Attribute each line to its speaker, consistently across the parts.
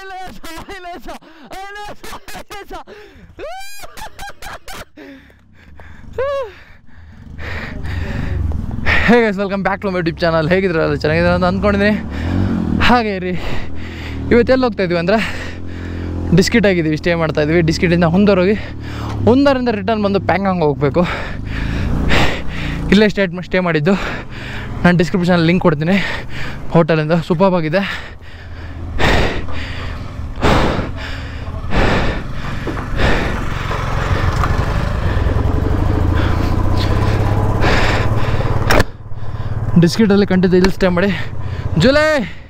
Speaker 1: ಐಲೇಸ ಐಲೇಸ ಐಲೇಸ ಐಲೇಸ hey guys welcome back to my YouTube channel ಹೇಗಿದ್ರಲ್ಲ ಚೆನ್ನಾಗಿದ್ದಾರೆ ಅಂತ ಅಂದ್ಕೊಂಡಿದ್ದೀನಿ ಹಾಗೆ ರೀ ಇವತ್ತೆಲ್ಲಿ ಹೋಗ್ತಾ ಇದೀವಿ ಅಂದರೆ ಡಿಸ್ಕಿಟ್ ಆಗಿದ್ದೀವಿ ಸ್ಟೇ ಮಾಡ್ತಾ ಇದ್ವಿ ಡಿಸ್ಕಿಟಿಂದ ಹೊಂದೋರೋಗಿ ಹೊಂದರಿಂದ ರಿಟರ್ನ್ ಬಂದು ಪ್ಯಾಂಗಾಂಗ್ ಹೋಗಬೇಕು ಇಲ್ಲೇ ಸ್ಟೇಟ್ ಸ್ಟೇ ಮಾಡಿದ್ದು ನಾನು ಡಿಸ್ಕ್ರಿಪ್ಷನಲ್ಲಿ ಲಿಂಕ್ ಕೊಡ್ತೀನಿ ಹೋಟೆಲಿಂದ ಸೂಪರ್ ಆಗಿದೆ ಡಿಸ್ಕಿಟಲ್ಲಿ ಖಂಡಿತ ಇಲ್ಲಿ ಸ್ಟೇ ಮಾಡಿ ಜುಲೈ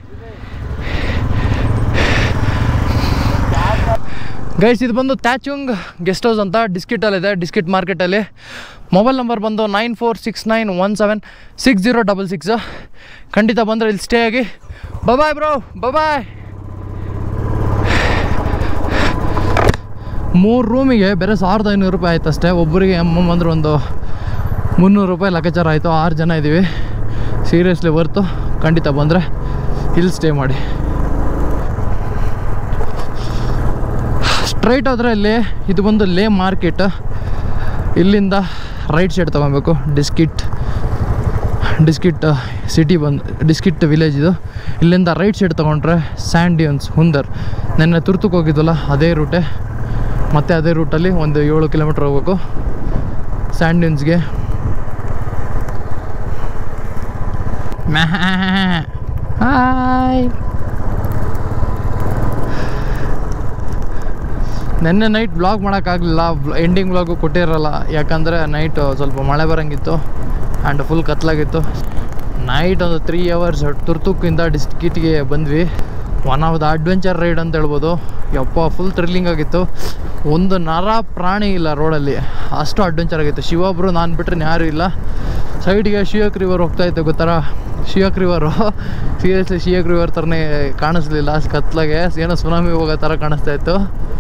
Speaker 1: ಗೈಸ್ ಇದು ಬಂದು ತ್ಯಾಚುಂಗ್ ಗೆಸ್ಟ್ ಹೌಸ್ ಅಂತ ಡಿಸ್ಕಿಟಲ್ಲಿದೆ ಡಿಸ್ಕಿಟ್ ಮಾರ್ಕೆಟಲ್ಲಿ ಮೊಬೈಲ್ ನಂಬರ್ ಬಂದು nine four six nine one seven six zero double six ಖಂಡಿತ ಬಂದರೆ ಇಲ್ಲಿ ಸ್ಟೇ ಆಗಿ ಬಬಾಯ್ ಬ್ರೋ ಬಬಾಯ್ ಮೂರು ರೂಮಿಗೆ ಬೇರೆ ಸಾವಿರದ ಐನೂರು ರೂಪಾಯಿ ಆಯ್ತು ಅಷ್ಟೇ ಒಬ್ಬರಿಗೆ ಅಮ್ಮ ಅಂದ್ರೆ ಒಂದು ಮುನ್ನೂರು ರೂಪಾಯಿ ಲೆಕ್ಕಾಚಾರ ಆಯಿತು ಆರು ಜನ ಇದ್ದೀವಿ ಸೀರಿಯಸ್ಲಿ ವರ್ತು ಖಂಡಿತ ಬಂದರೆ ಇಲ್ಲಿ ಸ್ಟೇ ಮಾಡಿ ಸ್ಟ್ರೈಟ್ ಹೋದರೆ ಇಲ್ಲಿ ಇದು ಬಂದು ಲೇ ಮಾರ್ಕೆಟ್ ಇಲ್ಲಿಂದ ರೈಟ್ ಸೈಡ್ ತೊಗೊಬೇಕು ಡಿಸ್ಕಿಟ್ ಡಿಸ್ಕಿಟ್ ಸಿಟಿ ಬಂದು ಡಿಸ್ಕಿಟ್ ವಿಲೇಜ್ ಇದು ಇಲ್ಲಿಂದ ರೈಟ್ ಸೈಡ್ ತೊಗೊಂಡ್ರೆ ಸ್ಯಾಂಡಿಯನ್ಸ್ ಹುಂದರ್ ನೆನ್ನೆ ತುರ್ತಕ್ಕೆ ಹೋಗಿದ್ವಲ್ಲ ಅದೇ ರೂಟೆ ಮತ್ತೆ ಅದೇ ರೂಟಲ್ಲಿ ಒಂದು ಏಳು ಕಿಲೋಮೀಟ್ರ್ ಹೋಗ್ಬೇಕು ಸ್ಯಾಂಡಿಯನ್ಸ್ಗೆ ಹಾಯ್ ನೆನ್ನೆ ನೈಟ್ ಬ್ಲಾಗ್ ಮಾಡೋಕ್ಕಾಗಲಿಲ್ಲ ಎಂಡಿಂಗ್ ಬ್ಲಾಗು ಕೊಟ್ಟಿರಲ್ಲ ಯಾಕಂದರೆ ನೈಟು ಸ್ವಲ್ಪ ಮಳೆ ಬರೋಂಗಿತ್ತು ಆ್ಯಂಡ್ ಫುಲ್ ಕತ್ಲಾಗಿತ್ತು ನೈಟ್ ಒಂದು ತ್ರೀ ಅವರ್ಸ್ ತುರ್ತುಕ್ಕಿಂದ ಡಿಸ್ಕಿಟ್ಗೆ ಬಂದ್ವಿ one of the adventure ride ಅಂತ ಹೇಳ್ಬೋದು ಯಪ್ಪ ಫುಲ್ ಥ್ರಿಲ್ಲಿಂಗ್ ಆಗಿತ್ತು ಒಂದು ನರ ಪ್ರಾಣಿ ಇಲ್ಲ ರೋಡಲ್ಲಿ ಅಷ್ಟು ಅಡ್ವೆಂಚರ್ ಆಗಿತ್ತು ಶಿವೊಬ್ರು ನಾನು ಬಿಟ್ಟರೆ ಯಾರೂ ಇಲ್ಲ ಸೈಡ್ಗೆ ಶಿವಕ್ ರಿವರ್ ಹೋಗ್ತಾ ಇತ್ತು ಗೊತ್ತಾರ Shyok river seriously Shyok river ಥರನೇ ಕಾಣಿಸ್ಲಿಲ್ಲ ಅಷ್ಟು ಕತ್ಲಾಗೆ ಏನೋ ಸುನಾಮಿ ಹೋಗೋ ಥರ ಕಾಣಿಸ್ತಾ ಇತ್ತು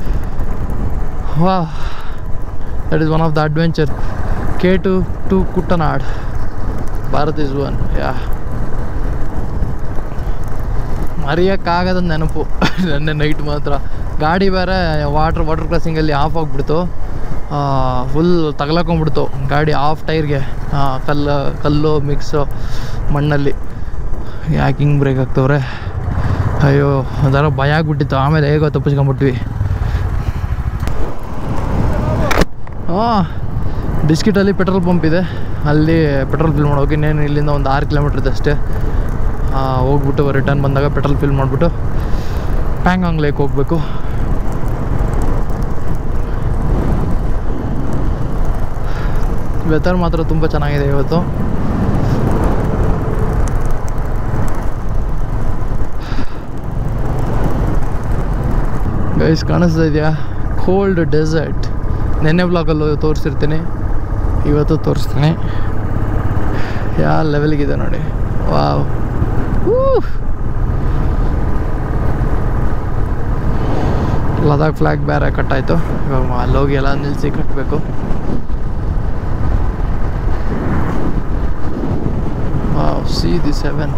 Speaker 1: ವಾ that is one of the adventure K to to Kuttanad Bharat is one ಯಾ ಮರೆಯೋಕ್ಕಾಗದ ನೆನಪು ನೆನ್ನೆ ನೈಟ್ ಮಾತ್ರ ಗಾಡಿ ಬೇರೆ ವಾಟ್ರ್ ವಾಟರ್ ಕ್ರಾಸಿಂಗಲ್ಲಿ ಆಫ್ ಆಗಿಬಿಡ್ತು ಫುಲ್ ತಗಲಾಕೊಂಡ್ಬಿಡ್ತು ಗಾಡಿ ಆಫ್ ಟೈರ್ಗೆ ಕಲ್ಲು ಕಲ್ಲು ಮಿಕ್ಸು ಮಣ್ಣಲ್ಲಿ ಯಾಕೆ ಹಿಂಗೆ ಬ್ರೇಕ್ ಆಗ್ತವ್ರೆ ಅಯ್ಯೋ ಒಂಥರ ಭಯ ಆಗ್ಬಿಟ್ಟಿತ್ತು ಆಮೇಲೆ ಹೇಗೋ ತಪ್ಪಿಸ್ಕೊಂಬಿಟ್ವಿ ಹಾಂ ಡಿಸ್ಕಿಟಲ್ಲಿ ಪೆಟ್ರೋಲ್ ಪಂಪ್ ಇದೆ ಅಲ್ಲಿ ಪೆಟ್ರೋಲ್ ಫಿಲ್ ಮಾಡೋಕೆ ಇನ್ನೇನು ಇಲ್ಲಿಂದ ಒಂದು ಆರು ಕಿಲೋಮೀಟ್ರ್ ಇದೆ ಅಷ್ಟೇ ಹೋಗ್ಬಿಟ್ಟು ರಿಟರ್ನ್ ಬಂದಾಗ ಪೆಟ್ರೋಲ್ ಫಿಲ್ ಮಾಡಿಬಿಟ್ಟು ಪ್ಯಾಂಗಾಂಗ್ ಲೇಕ್ ಹೋಗಬೇಕು ವೆದರ್ ಮಾತ್ರ ತುಂಬ ಚೆನ್ನಾಗಿದೆ ಇವತ್ತು ಗೈಸ್ ಕಾಣಿಸ್ತಾ ಇದೆಯಾ ಕೋಲ್ಡ್ ಡೆಸರ್ಟ್ ನೆನ್ನೆ ಬ್ಲಾಗಲ್ಲೂ ತೋರಿಸಿರ್ತೀನಿ ಇವತ್ತು ತೋರಿಸ್ತೀನಿ ಯಾವ ಲೆವೆಲ್ಗಿದೆ ನೋಡಿ ವಾವ್ ಲದಾಖ್ ಫ್ಲ್ಯಾಗ್ ಬೇರೆ ಕಟ್ಟಾಯಿತು ಇವಾಗ ಅಲ್ಲೋಗಿ ಎಲ್ಲ ನಿಲ್ಲಿಸಿ ಕಟ್ಟಬೇಕು wow see the seven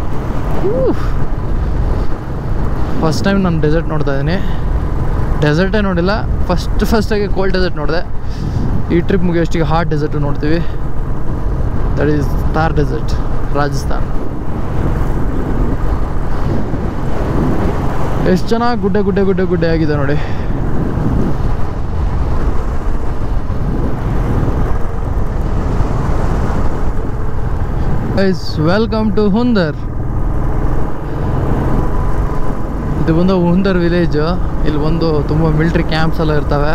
Speaker 1: first time ನಾನು ಡೆಸರ್ಟ್ ನೋಡ್ತಾ ಇದ್ದೀನಿ ಡೆಸರ್ಟೇ ನೋಡಿಲ್ಲ ಫಸ್ಟ್ ಫಸ್ಟಾಗಿ ಕೋಲ್ಡ್ ಡೆಸರ್ಟ್ ನೋಡಿದೆ ಈ ಟ್ರಿಪ್ ಮುಗಿಯೋಷ್ಟಿಗೆ ಹಾಟ್ ಡೆಸರ್ಟು ನೋಡ್ತೀವಿ that is Thar desert Rajasthan ಎಷ್ಟು ಚೆನ್ನಾಗಿ ಗುಡ್ಡೆ ಗುಡ್ಡೆ ಗುಡ್ಡೆ ಗುಡ್ಡೆ ಆಗಿದೆ ನೋಡಿ ಗೈಸ್ ವೆಲ್ಕಮ್ ಟು ಹುಂದರ್ ಇದು ಬಂದು ಹುಂದರ್ ವಿಲೇಜ್ ಇಲ್ಲಿ ಬಂದು ತುಂಬ ಮಿಲ್ಟ್ರಿ ಕ್ಯಾಂಪ್ಸ್ ಎಲ್ಲ ಇರ್ತವೆ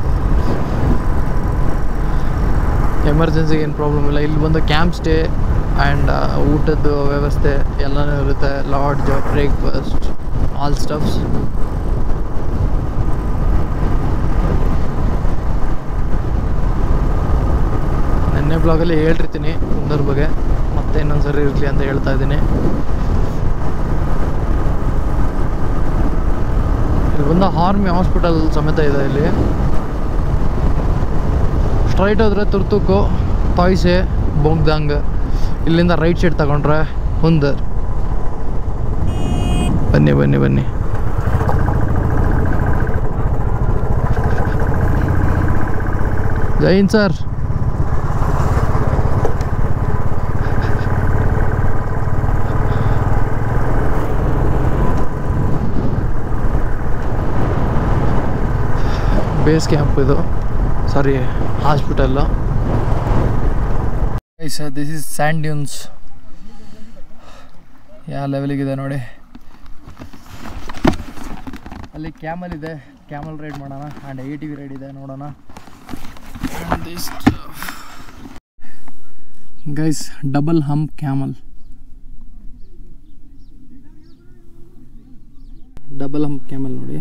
Speaker 1: ಎಮರ್ಜೆನ್ಸಿಗೆ ಏನು ಪ್ರಾಬ್ಲಮ್ ಇಲ್ಲ ಇಲ್ಲಿ ಬಂದು ಕ್ಯಾಂಪ್ ಸ್ಟೇ ಆ್ಯಂಡ್ ಊಟದ ವ್ಯವಸ್ಥೆ ಎಲ್ಲನೂ ಇರುತ್ತೆ ಲಾಡ್ಜ್ ಬ್ರೇಕ್ಫಾಸ್ಟ್ ಆಲ್ ಸ್ಟಫ್ಸ್ ನೆನ್ನೆ ಬ್ಲಾಗಲ್ಲಿ ಹೇಳಿರ್ತೀನಿ ಹುಂದರ್ ಬಗ್ಗೆ ಮತ್ತೆ ಇನ್ನೊಂದು ಸರಿ ಇರಲಿ ಅಂತ ಹೇಳ್ತಾ ಇದ್ದೀನಿ ಇಲ್ಲಿ ಬಂದು ಆರ್ಮಿ ಹಾಸ್ಪಿಟಲ್ ಸಮೇತ ಇದೆ ಇಲ್ಲಿ ಸ್ಟ್ರೈಟ್ ಹೋದ್ರೆ ತುರ್ತುಕು ತಾಯ್ಸೆ ಬೊಗ್ದಂಗ್ ಇಲ್ಲಿಂದ ರೈಟ್ ಸೈಡ್ ತಗೊಂಡ್ರೆ ಹುಂದರ್ ಬನ್ನಿ ಬನ್ನಿ ಬನ್ನಿ ಜೈನ್ ಸರ್ ಬೇಸ್ ಕ್ಯಾಂಪ್ ಇದು sorry hospital sir this is sand dunes ಯಾವ ಲೆವೆಲಿಗಿದೆ ನೋಡಿ ಅಲ್ಲಿ ಕ್ಯಾಮಲ್ ಇದೆ ಕ್ಯಾಮಲ್ ರೈಡ್ ಮಾಡೋಣ and A T V ride ಇದೆ ನೋಡೋಣ guys double hump camel double hump camel ನೋಡಿ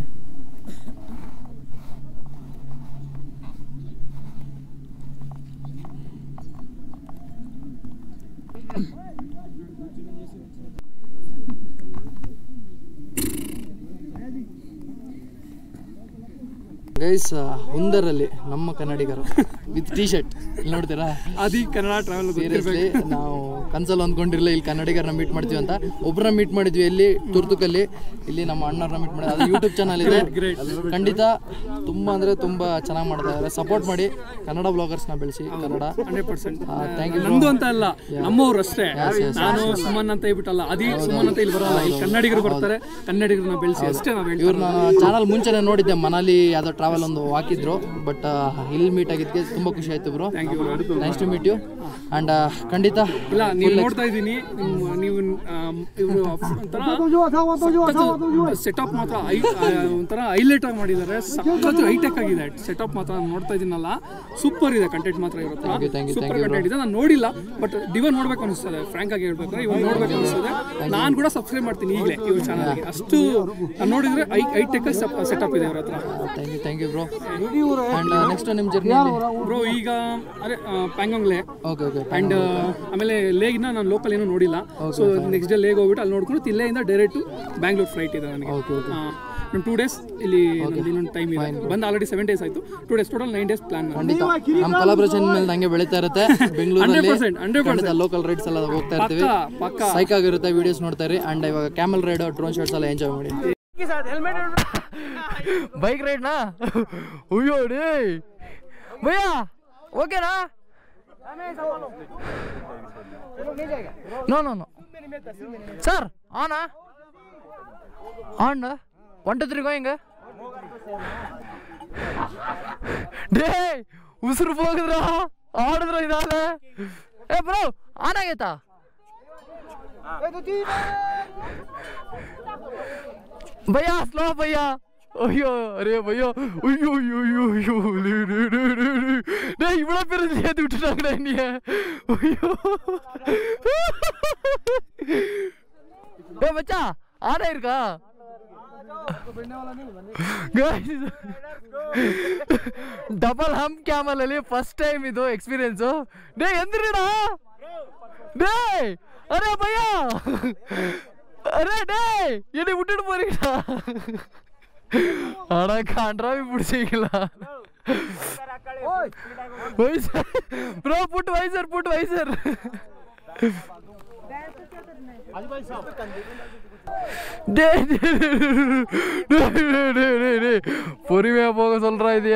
Speaker 1: ಗೈಸ್ ಒಂದರಲ್ಲಿ ನಮ್ಮ ಕನ್ನಡಿಗರು ವಿತ್ ಟಿ ಶರ್ಟ್ ಇಲ್ಲಿ ನೋಡ್ತೀರಾ
Speaker 2: ಆದಿ ಕನ್ನಡ ಟ್ರಾವೆಲ್
Speaker 1: ಸೀರಿಯಸ್ಲಿ ನಾವು ಕನ್ಸಲ್ಲಿ ಅಂದ್ಕೊಂಡಿರಲಿಲ್ಲ ಇಲ್ಲಿ ಕನ್ನಡಿಗರನ್ನ ಮೀಟ್ ಮಾಡ್ತೀವಿ ಅಂತ ಒಬ್ಬರನ್ನ ಮೀಟ್ ಮಾಡಿದ್ವಿ ಎಲ್ಲಿ ತುರ್ತುಕಲ್ಲಿ ಇಲ್ಲಿ ನಮ್ಮ ಅಣ್ಣವ್ರನ್ನ ಮೀಟ್ ಮಾಡಿ ಅದು ಯೂಟ್ಯೂಬ್ ಚಾನಲ್ ಇದೆ ಖಂಡಿತ ತುಂಬ ಅಂದರೆ ತುಂಬ ಚೆನ್ನಾಗಿ ಮಾಡ್ತಾ ಇದ್ದಾರೆ ಸಪೋರ್ಟ್ ಮಾಡಿ ಕನ್ನಡ ಬ್ಲಾಗರ್ಸ್ನ ಬೆಳೆಸಿ Kannada
Speaker 2: hundred percent
Speaker 1: thank you
Speaker 2: ನಂದು ಅಂತ ಅಲ್ಲ ನಮ್ಮವ್ರು ಅಷ್ಟೇ ನಾನು ಸುಮನ್ ಅಂತ ಹೇಳ್ಬಿಟ್ಟಲ್ಲ ಅದಿ ಸುಮನ್ ಅಂತ ಇಲ್ಲಿ ಬರಲ್ಲ ಇಲ್ಲಿ ಕನ್ನಡಿಗರು ಬರ್ತಾರೆ ಕನ್ನಡಿಗರನ್ನ ಬೆಳೆಸಿ ಅಷ್ಟೇ ನಾವು ಹೇಳ್ತೀವಿ
Speaker 1: ಇವ್ರನ್ನ ಚಾನಲ್ ಮುಂಚೆನೆ ನೋಡಿದ್ದೆ ಮನಾಲಿ ಯಾವುದೋ ಟ್ರಾವೆಲ್ ಒಂದು ಹಾಕಿದ್ರು ಬಟ್ ಇಲ್ಲಿ ಮೀಟ್ ಆಗಿದ್ದಕ್ಕೆ ತುಂಬ ಖುಷಿ ಆಯ್ತು bro nice to meet you and ಖಂಡಿತ
Speaker 2: ಇಲ್ಲ ನೀವು ನೋಡ್ತಾ ಇದ್ದೀನಿ ನಿಮ್ಮ ನೀವು ಆಮ್, ಇವ್ರು ಒಂಥರ ಸೆಟಪ್ ಮಾತ್ರ ಐ ಆ, ಒಂಥರ ಹೈಲೈಟ್ ಆಗಿ ಮಾಡಿದ್ದಾರೆ ಸಖತ್ ಹೈಟೆಕ್ ಆಗಿದೆ ಸೆಟಪ್ ಮಾತ್ರ ನಾನು ನೋಡ್ತಾ ಇದೀನಲ್ಲ ಸೂಪರ್ ಇದೆ ಕಂಟೆಂಟ್ ಮಾತ್ರ ಇವ್ರ ಹತ್ರ
Speaker 1: thank you,
Speaker 2: ಸೂಪರ್ ಕಂಟೆಂಟ್ ಇದೆ ನಾನು ನೋಡಿಲ್ಲ ಬಟ್ ಡಿವನ್ ನೋಡ್ಬೇಕು ಅನಿಸ್ತದೆ ಫ್ರಾಂಕ್ ಆಗಿ ಹೇಳ್ಬೇಕಾದ್ರೆ ಇವಾಗ ನೋಡ್ಬೇಕು ಅನಿಸ್ತದೆ ನಾನು ಕೂಡ ಸಬ್ಸ್ಕ್ರೈಬ್ ಮಾಡ್ತೀನಿ ಈಗಲೇ ಇವ್ರ ಚಾನಲ್ಗೆ ಅಷ್ಟು ನಾನು ನೋಡಿದ್ರೆ ಐ ಹೈಟೆಕ್ ಸೆಟಪ್ ಇದೆ ಇವ್ರ ಹತ್ರ
Speaker 1: thank you thank you bro and next ನಿಮ್ಮ ಜರ್ನಿಯಲ್ಲಿ
Speaker 2: ಬ್ರೋ ಈಗ ಅದೇ ಪ್ಯಾಂಗಾಂಗ್ ಲೇ
Speaker 1: ಓಕೆ ಓಕೆ
Speaker 2: ಅಂಡ್ ಆಮೇಲೆ ಲೇಗಿನ ನಾನು ಲೋಕಲ್ ಏನೂ ನೋಡಿಲ್ಲ ಸೊ ನೆಕ್ಸ್ಟ್ ಡೇ ಲೇಗ್ ಹೋಗ್ಬಿಟ್ಟು ಅಲ್ಲಿ ನೋಡ್ಕೊಂಡು ಇಲ್ಲೆಯಿಂದ ಡೈರೆಕ್ಟ್ ಬ್ಯಾಂಗ್ಳೂರ್ ಫ್ಲೈಟ್ ಇದೆ ನನಗೆ
Speaker 1: ಓಕೆ ಓಕೆ
Speaker 2: ನಾನು ಟೂ ಡೇಸ್ ಇಲ್ಲಿ ನಂದು ಇನ್ನೊಂದು ಟೈಮ್ ಇದೆ ಬಂದು ಆಲ್ರೆಡಿ ಸೆವೆನ್ ಡೇಸ್ ಆಯಿತು two days total nine days plan
Speaker 1: ಖಂಡಿತ ನಮ್ಮ ಕೊಲಾಬ್ರೇಷನ್ ಮೇಲೆ ಹಂಗೆ ಬೆಳೀತಾ ಇರುತ್ತೆ ಬೆಂಗಳೂರಲ್ಲಿ
Speaker 2: 100%, 100%.
Speaker 1: ಖಂಡಿತ ಲೋಕಲ್ ರೈಡ್ಸ್ ಎಲ್ಲ ಹೋಗ್ತಾ ಇರ್ತೀವಿ
Speaker 2: ಪಕ್ಕ ಪಕ್ಕ
Speaker 1: ಸೈಕ್ ಆಗಿರುತ್ತೆ ವಿಡಿಯೋಸ್ ನೋಡ್ತಾ ಇರಿ ಅಂಡ್ ಇವಾಗ ಕ್ಯಾಮಲ್ ರೈಡ್ ಡ್ರೋನ್ ಶಾಟ್ಸ್ ಎಲ್ಲ ಎಂಜಾಯ್ ಮಾಡಿ ಬೈಕ್ ರೈಡ್ನಾ ಅಯ್ಯೋ ಡೇ ಭಯ್ಯ ಓಕೆನಾ ನೋ ನೋ ನೋ ಸರ್ ಆನಾ on one two three going ಡೇ ಉಸಿರು ಹೋಗಿದ್ರ ಆಡಿದ್ರ ಇದಾದ ಏ ಬ್ರೋ ಆನ್ ಆಗೈತಾ ಭಯ್ಯ ಸ್ಲೋ ಭಯ್ಯ ಅಯ್ಯೋ ಅರೇ ಭಯ್ಯ ಅಯ್ಯೋ ಅಯ್ಯೋ ಅಯ್ಯೋ ಅಯ್ಯೋ ಲೇ, ಲೇ, ಲೇ, ಲೇ, லே. டேய் இவ்வளோ பேர் சேர்த்து விட்டுட்டாங்கடா நீ ஐயோ ஏ மச்சா ஆனா இருக்கா ಡಬಲ್ ಹಮ್ ಕ್ಯಾಮಲ್ ಅಲ್ಲಿ ಫಸ್ಟ್ ಟೈಮ್ ಇದು ಎಕ್ಸ್ಪೀರಿಯನ್ಸು ಡೇ ಎಂದ್ರಿಡಾ ಡೇ ಅರೆ ಭಯ್ಯ ಅರೆ ಡೇ என்னை விட்டுட்டு போறீங்களா அட காண்ட்ராவி பிடிச்சிங்களா visor bro put visor put visor டே பொறுமையா போக சொல்றா இதைய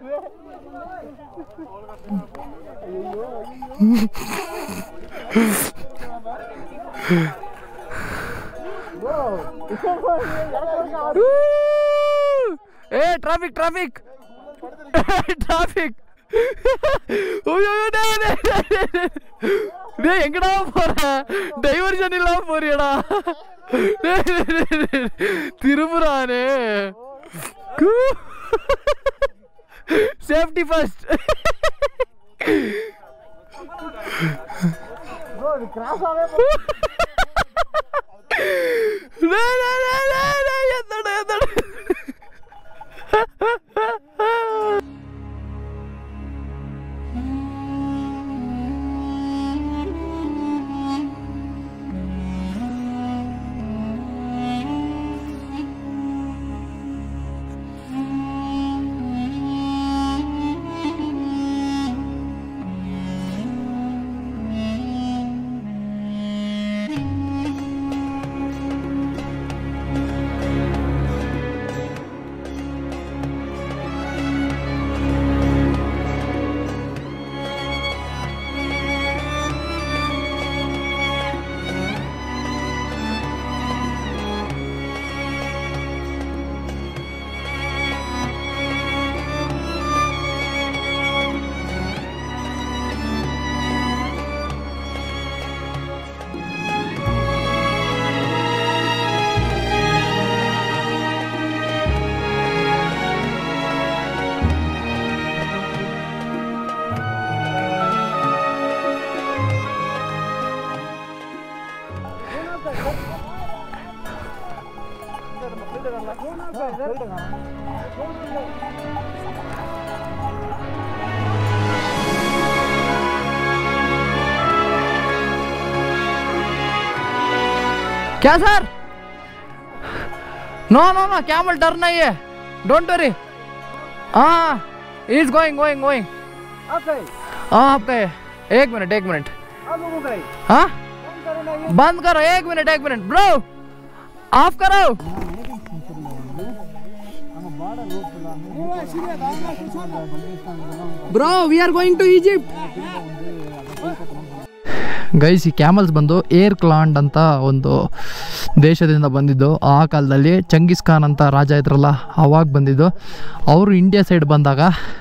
Speaker 1: ಏ ಟ್ರಾಫಿಕ್ ಟ್ರಾಫಿಕ್ ಟ್ರಾಫಿಕ್ ஐயோ டேய் டேய், டேய், டேய். டேய் எங்கடா போற டைவர்ஷன் இல்லாம போறியடா டேய், டேய், டேய், டேய். திரும்புறானே சேஃப்டி ஃபர்ஸ்ட் டேய், டேய், டேய், டேய், டேய், எத்தனை, எத்தனை. क्या sir no no no camel डर नहीं है डोंट वरी हाँ इज गोइंग गोइंग गोइंग हाँ आप गए एक मिनट एक मिनट हाँ बंद करो एक मिनट एक मिनट ब्रो ऑफ करो bro we are going to Egypt guys ಈ ಕ್ಯಾಮಲ್ಸ್ ಬಂದು ಏರ್ ಕ್ಲಾಂಡ್ ಅಂತ ಒಂದು ದೇಶದಿಂದ ಬಂದಿದ್ದು ಆ ಕಾಲದಲ್ಲಿ ಚಂಗೀಸ್ ಖಾನ್ ಅಂತ ರಾಜ ಇದ್ರಲ್ಲ ಅವಾಗ ಬಂದಿದ್ದು ಅವರು ಇಂಡಿಯಾ ಸೈಡ್ ಬಂದಾಗ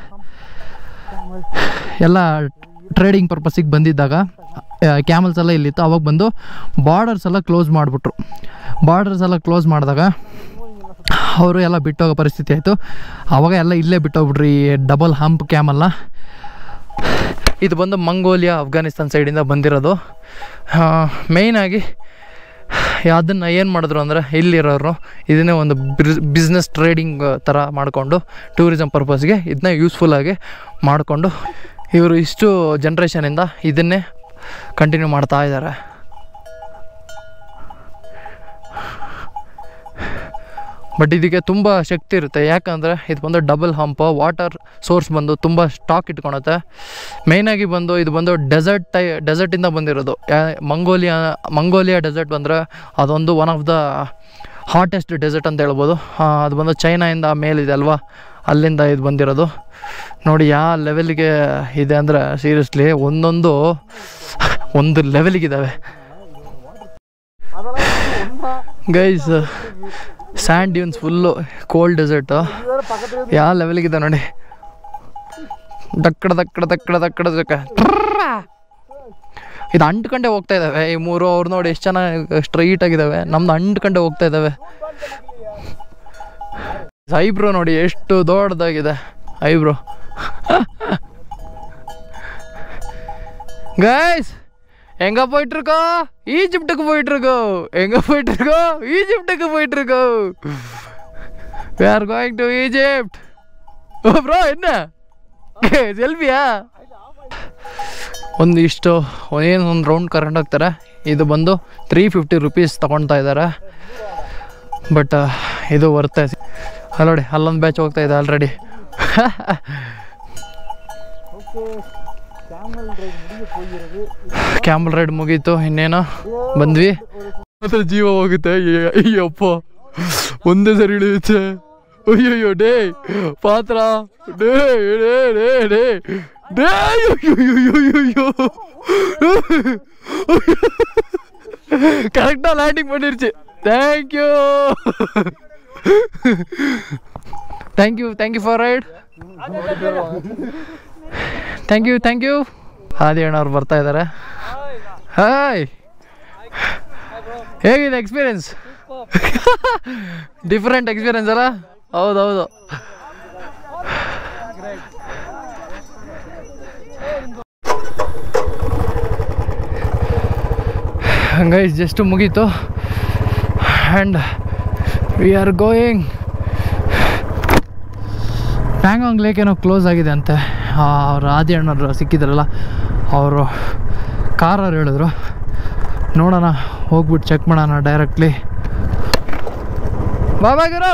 Speaker 1: ಎಲ್ಲ ಟ್ರೇಡಿಂಗ್ ಪರ್ಪಸ್ಸಿಗೆ ಬಂದಿದ್ದಾಗ ಕ್ಯಾಮಲ್ಸ್ ಎಲ್ಲ ಇಲ್ಲಿತ್ತು ಅವಾಗ ಬಂದು ಬಾರ್ಡರ್ಸ್ ಎಲ್ಲ ಕ್ಲೋಸ್ ಮಾಡಿಬಿಟ್ರು ಬಾರ್ಡರ್ಸ್ ಎಲ್ಲ ಕ್ಲೋಸ್ ಮಾಡಿದಾಗ ಅವರು ಎಲ್ಲ ಬಿಟ್ಟೋಗೋ ಪರಿಸ್ಥಿತಿ ಆಯಿತು ಆವಾಗ ಎಲ್ಲ ಇಲ್ಲೇ ಬಿಟ್ಟೋಗ್ಬಿಟ್ರು ಈ ಡಬಲ್ ಹಂಪ್ ಕ್ಯಾಮಲ್ನ ಇದು ಬಂದು ಮಂಗೋಲಿಯಾ ಅಫ್ಘಾನಿಸ್ತಾನ್ ಸೈಡಿಂದ ಬಂದಿರೋದು ಮೇಯ್ನಾಗಿ ಅದನ್ನು ಏನು ಮಾಡಿದ್ರು ಅಂದರೆ ಇಲ್ಲಿರೋರು ಇದನ್ನೇ ಒಂದು ಬಿಸ್ನೆಸ್ ಟ್ರೇಡಿಂಗ್ ಥರ ಮಾಡಿಕೊಂಡು ಟೂರಿಸಮ್ ಪರ್ಪಸ್ಗೆ ಇದನ್ನ ಯೂಸ್ಫುಲ್ಲಾಗಿ ಮಾಡಿಕೊಂಡು ಇವರು ಇಷ್ಟು ಜನ್ರೇಷನಿಂದ ಇದನ್ನೇ ಕಂಟಿನ್ಯೂ ಮಾಡ್ತಾ ಇದ್ದಾರೆ ಬಟ್ ಇದಕ್ಕೆ ತುಂಬ ಶಕ್ತಿ ಇರುತ್ತೆ ಯಾಕಂದರೆ ಇದು ಬಂದು ಡಬಲ್ ಹಂಪ್ ವಾಟರ್ ಸೋರ್ಸ್ ಬಂದು ತುಂಬ ಸ್ಟಾಕ್ ಇಟ್ಕೊಳುತ್ತೆ ಮೇಯ್ನಾಗಿ ಬಂದು ಇದು ಬಂದು ಡೆಸರ್ಟ್ ಟೈ ಡೆಸರ್ಟಿಂದ ಬಂದಿರೋದು ಯಾ- ಮಂಗೋಲಿಯಾ ಮಂಗೋಲಿಯಾ ಡೆಸರ್ಟ್ ಬಂದರೆ ಅದೊಂದು one of the hottest desert ಅಂತ ಹೇಳ್ಬೋದು ಆ, ಅದು ಬಂದು ಚೈನಾಯಿಂದ ಮೇಲಿದೆ ಅಲ್ವಾ ಅಲ್ಲಿಂದ ಇದು ಬಂದಿರೋದು ನೋಡಿ ಯಾವ ಲೆವೆಲ್ಗೆ ಇದೆ ಅಂದರೆ ಸೀರಿಯಸ್ಲಿ ಒಂದೊಂದು ಒಂದು ಲೆವೆಲ್ಗಿದ್ದಾವೆ guys sand dunes full cold desert ಯಾವ ಲೆವೆಲ್ಗಿದೆ ನೋಡಿ ದಕ್ಕಡ ದಕ್ಕಡ ದಕ್ಕಡ ದಕ್ಕಡ ದಕ್ಕ ಇದು ಅಂಟ್ಕೊಂಡೆ ಹೋಗ್ತಾ ಇದ್ದಾವೆ ಈ ಮೂರು ಅವ್ರು ನೋಡಿ ಎಷ್ಟು ಚೆನ್ನಾಗಿ ಸ್ಟ್ರೈಟ್ ಆಗಿದ್ದಾವೆ ನಮ್ದು ಅಂಟ್ಕೊಂಡೆ ಹೋಗ್ತಾ ಇದ್ದಾವೆ ಐಬ್ರೋ ನೋಡಿ ಎಷ್ಟು ದೊಡ್ಡದಾಗಿದೆ ಐಬ್ರೋ கைஸ் எங்க போயிட்டு இருக்கோம் ஈஜிப்டுக்கு போயிட்டு இருக்கோம் எங்க போயிட்டு இருக்கோம் ஈஜிப்டுக்கு போயிட்டு இருக்கோம் we are going to egypt oh bro என்ன ಸೆಲ್ಫಿಯಾ ಒಂದು ಇಷ್ಟು ಏನು ಒಂದು ರೌಂಡ್ ಕರ್ಕೊಂಡು ಹೋಗ್ತಾರೆ ಇದು ಬಂದು ತ್ರೀ ಫಿಫ್ಟಿ ರುಪೀಸ್ ತೊಗೊಳ್ತಾ ಇದ್ದಾರೆ ಬಟ್ ಇದು ವರ್ತೆ ಅಲ್ಲ ನೋಡಿ ಅಲ್ಲೊಂದು ಬ್ಯಾಚ್ ಹೋಗ್ತಾ ಇದೆ ಆಲ್ರೆಡಿ ಕ್ಯಾಮಲ್ ರೈಡ್ ಮುಗೀತು ಇನ್ನೇನು ಬಂದ್ವಿ ಮಾತ್ರ ಜೀವ ಹೋಗುತ್ತೆ ಅಯ್ಯ- ಅಯ್ಯಪ್ಪ ಒಂದೇ ಸರಿ ಇಳಿಯುತ್ತೆ ಅಯ್ಯಯ್ಯೋ ಡೇ ಪಾತ್ರ ಡೇ ಡೇ ಡೇ ಡೇ ಡೇ ಅಯ್ಯಯ್ಯೋ கரெக்டாக லேண்டிங் பண்ணிருச்சு thank you thank you thank you for ride thank you thank you Adi ಅಣ್ಣವ್ರು ಬರ್ತಾ ಇದ್ದಾರೆ ಹಾಯ್ ಹೇಗಿದೆ ಎಕ್ಸ್ಪೀರಿಯನ್ಸ್ ಡಿಫ್ರೆಂಟ್ ಎಕ್ಸ್ಪೀರಿಯನ್ಸ್ ಅಲ್ಲ ಹೌದೌದು ಹಂಗಾಗಿ ಜಸ್ಟ್ ಮುಗೀತು and we are going Pangong lake ಏನೋ ಕ್ಲೋಸ್ ಆಗಿದೆ ಅಂತೆ ಅವ್ರು ಆದಿ ಅಣ್ಣರು ಸಿಕ್ಕಿದ್ರಲ್ಲ ಅವರು ಕಾರವ್ರು ಹೇಳಿದ್ರು ನೋಡೋಣ ಹೋಗ್ಬಿಟ್ಟು ಚೆಕ್ ಮಾಡೋಣ ಡೈರೆಕ್ಟ್ಲಿ ಬಾಬಾಗಿರು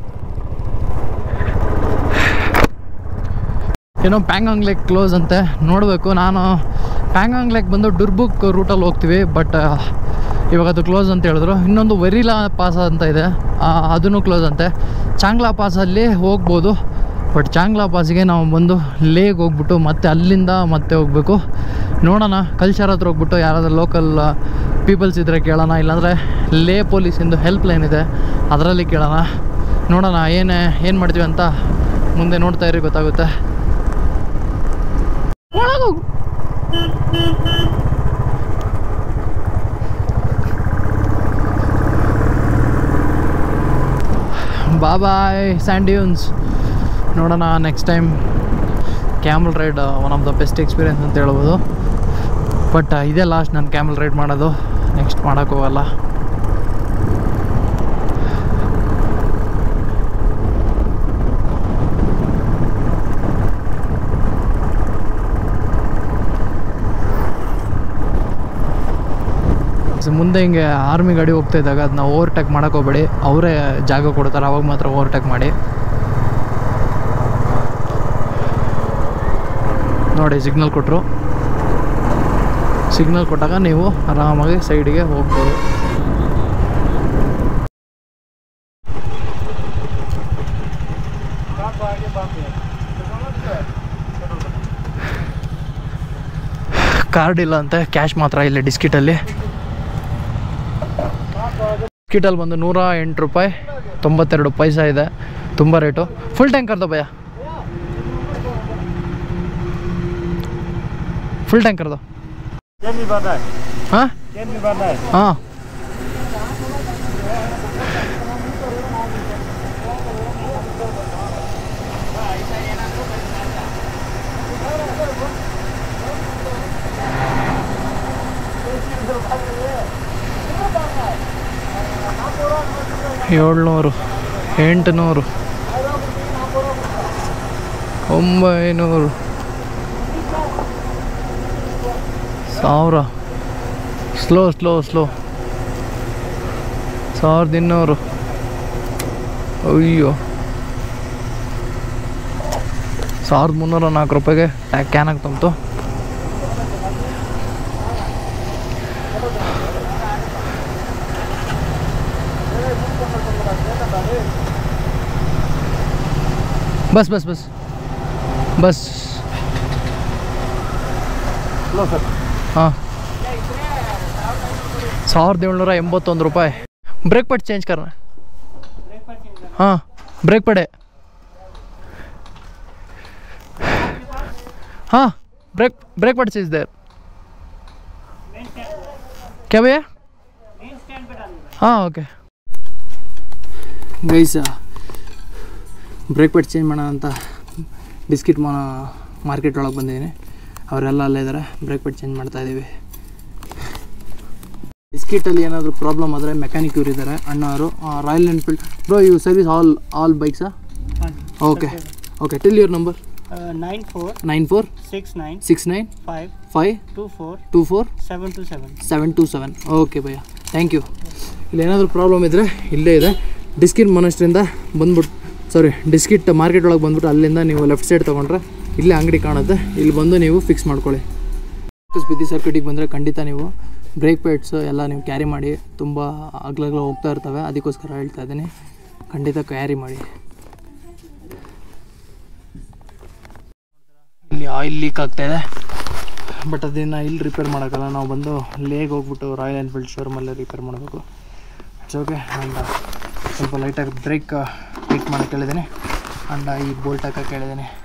Speaker 1: ಏನೋ ಪ್ಯಾಂಗಾಂಗ್ ಲೇಕ್ ಕ್ಲೋಸ್ ಅಂತೆ ನೋಡಬೇಕು ನಾನು ಪ್ಯಾಂಗಾಂಗ್ ಲೇಕ್ ಬಂದು ಡುರ್ಬುಕ್ ರೂಟಲ್ಲಿ ಹೋಗ್ತೀವಿ ಬಟ್ ಇವಾಗ ಅದು ಕ್ಲೋಸ್ ಅಂತ ಹೇಳಿದ್ರು ಇನ್ನೊಂದು ವೆರಿಲಾ ಪಾಸ್ ಅಂತ ಇದೆ ಆ, ಅದನ್ನು ಕ್ಲೋಸ್ ಅಂತೆ ಚಾಂಗ್ಲಾ ಪಾಸಲ್ಲಿ ಹೋಗ್ಬೋದು ಬಟ್ ಚಾಂಗ್ಲಾ ಪಾಸಿಗೆ ನಾವು ಬಂದು ಲೇಗ್ ಹೋಗ್ಬಿಟ್ಟು ಮತ್ತೆ ಅಲ್ಲಿಂದ ಮತ್ತೆ ಹೋಗಬೇಕು ನೋಡೋಣ ಕಲ್ಚರ್ ಹತ್ರ ಹೋಗ್ಬಿಟ್ಟು ಯಾರಾದ್ರೂ ಲೋಕಲ್ ಪೀಪಲ್ಸ್ ಇದ್ದರೆ ಕೇಳೋಣ ಇಲ್ಲಾಂದರೆ ಲೇ ಪೊಲೀಸಿಂದು ಹೆಲ್ಪ್ ಲೈನ್ ಇದೆ ಅದರಲ್ಲಿ ಕೇಳೋಣ ನೋಡೋಣ ಏನೇ ಏನು ಮಾಡ್ತೀವಿ ಅಂತ ಮುಂದೆ ನೋಡ್ತಾ ಇರಿ ಗೊತ್ತಾಗುತ್ತೆ ಒಳಗೋಗು ಬಾಯ್ ಸ್ಯಾಂಡ್ಯೂನ್ಸ್ ನೋಡೋಣ next time camel ride one of the best experience ಅಂತ ಹೇಳ್ಬೋದು ಬಟ್ ಇದೇ ಲಾಸ್ಟ್ ನಾನು ಕ್ಯಾಮಲ್ ರೈಡ್ ಮಾಡೋದು ನೆಕ್ಸ್ಟ್ ಮಾಡೋಕ್ಕೋಗಲ್ಲ ಮುಂದೆ ಹಿಂಗೆ ಆರ್ಮಿ ಗಾಡಿ ಹೋಗ್ತಾ ಇದ್ದಾಗ ಅದನ್ನ ಓವರ್ಟೇಕ್ ಮಾಡೋಕೆ ಹೋಗ್ಬೇಡಿ ಅವರೇ ಜಾಗ ಕೊಡ್ತಾರೆ ಅವಾಗ ಮಾತ್ರ ಓವರ್ಟೇಕ್ ಮಾಡಿ ನೋಡಿ ಸಿಗ್ನಲ್ ಕೊಟ್ಟರು ಸಿಗ್ನಲ್ ಕೊಟ್ಟಾಗ ನೀವು ಆರಾಮಾಗಿ ಸೈಡಿಗೆ ಹೋಗ್ಬೋದು ಕಾರ್ಡ್ ಇಲ್ಲ ಅಂತೆ ಕ್ಯಾಶ್ ಮಾತ್ರ ಇಲ್ಲಿ ಡಿಸ್ಕಿಟಲ್ಲಿ ಡಿಸ್ಕಿಟಲ್ಲಿ ಬಂದು ನೂರ ಎಂಟು ರೂಪಾಯಿ ತೊಂಬತ್ತೆರಡು ಪೈಸಾ ಇದೆ ತುಂಬ ರೇಟು ಫುಲ್ ಟ್ಯಾಂಕ್ ಕರ್ದೋ ಭಯ ಫುಲ್ ಟ್ಯಾಂಕ್ ಕರ್ದೋ
Speaker 3: तेल भी भरना है
Speaker 1: ಹಾಂ
Speaker 3: तेल भी भरना है
Speaker 1: ಹಾಂ ಏಳ್ನೂರು ಎಂಟುನೂರು ಒಂಬೈನೂರು ಸಾವಿರ ಸ್ಲೋ ಸ್ಲೋ ಸ್ಲೋ ಸಾವಿರದ ಇನ್ನೂರು ಅಯ್ಯೋ ಸಾವಿರದ ಮುನ್ನೂರ ನಾಲ್ಕು ರೂಪಾಯಿಗೆ ಟ್ಯಾಕ್ ಕ್ಯಾನ್ ಆಗ್ತಂತು ಬಸ್ ಬಸ್ ಬಸ್ ಬಸ್
Speaker 3: लो सर
Speaker 1: ಹಾಂ ಸಾವಿರದ ಏಳ್ನೂರ ಎಂಬತ್ತೊಂದು ರೂಪಾಯಿ ಬ್ರೇಕ್ ಪಡ್ ಚೇಂಜ್ ಕರ್ನ ಹಾಂ ब्रेक पड़े हाँ ब्रेक ब्रेक पड़ चीज देर क्या भैया हाँ okay guys brake pad change ಮಾಡೋಣ ಅಂತ ಬಿಸ್ಕಿಟ್ ಮಾ ಮಾರ್ಕೆಟ್ ಒಳಗೆ ಬಂದಿದ್ದೀನಿ ಅವರೆಲ್ಲ ಅಲ್ಲೇ ಇದ್ದಾರೆ ಬ್ರೇಕ್ ಪೆಟ್ ಚೇಂಜ್ ಮಾಡ್ತಾ ಇದ್ದೀವಿ ಬಿಸ್ಕಿಟಲ್ಲಿ ಏನಾದರೂ ಪ್ರಾಬ್ಲಮ್ ಆದರೆ ಮೆಕ್ಯಾನಿಕ್ ಇವ್ರು ಇದ್ದಾರೆ ಅಣ್ಣವರು Royal Enfield bro you service all all ಬೈಕ್ಸಾ okay okay till your number
Speaker 4: nine four
Speaker 1: nine four
Speaker 4: six nine
Speaker 1: six nine
Speaker 4: five
Speaker 1: five
Speaker 4: two four
Speaker 1: two four
Speaker 4: seven two seven.
Speaker 1: Seven two seven okay ಭಯ್ಯ thank you ಇಲ್ಲಿ ಏನಾದರೂ problem ಇದ್ದರೆ ಇಲ್ಲೇ ಇದೆ ಡಿಸ್ಕಿಟ್ ಮೊನಸ್ಟ್ರಿಂದ ಬಂದ್ಬಿಟ್ಟು ಸಾರಿ Diskit market ಒಳಗೆ ಬಂದ್ಬಿಟ್ಟು ಅಲ್ಲಿಂದ ನೀವು ಲೆಫ್ಟ್ ಸೈಡ್ ತೊಗೊಂಡ್ರೆ ಇಲ್ಲೇ ಅಂಗಡಿ ಕಾಣುತ್ತೆ ಇಲ್ಲಿ ಬಂದು ನೀವು ಫಿಕ್ಸ್ ಮಾಡ್ಕೊಳ್ಳಿ ಬಿದ್ದಿ ಸರ್ಕ್ಯೂಟಿಗೆ ಬಂದರೆ ಖಂಡಿತ ನೀವು ಬ್ರೇಕ್ ಪ್ಯಾಡ್ಸ್ ಎಲ್ಲ ನೀವು ಕ್ಯಾರಿ ಮಾಡಿ ತುಂಬ ಅಗ್ಲಗ್ಲ ಹೋಗ್ತಾ ಇರ್ತವೆ ಅದಕ್ಕೋಸ್ಕರ ಹೇಳ್ತಾ ಇದ್ದೀನಿ ಖಂಡಿತ ಕ್ಯಾರಿ ಮಾಡಿ ಇಲ್ಲಿ ಆಯಿಲ್ ಲೀಕ್ ಆಗ್ತಾಯಿದೆ ಬಟ್ ಅದನ್ನು ಇಲ್ಲಿ ರಿಪೇರ್ ಮಾಡೋಕ್ಕಲ್ಲ ನಾವು ಬಂದು ಲೇಗ್ ಹೋಗ್ಬಿಟ್ಟು ರಾಯಲ್ ಎನ್ಫೀಲ್ಡ್ ಶೋರೂಮಲ್ಲೇ ರಿಪೇರ್ ಮಾಡಬೇಕು ಇಟ್ಸ್ ಓಕೆ ಆ್ಯಂಡ್ ಸ್ವಲ್ಪ ಲೈಟಾಗಿ ಬ್ರೇಕ್ ಫಿಟ್ ಮಾಡೋಕ್ಕೆ ಹೇಳಿದ್ದೀನಿ ಆ್ಯಂಡ್ ಈ ಬೋಲ್ಟ್ ಹಾಕಕ್ಕೆ ಹೇಳಿದ್ದೀನಿ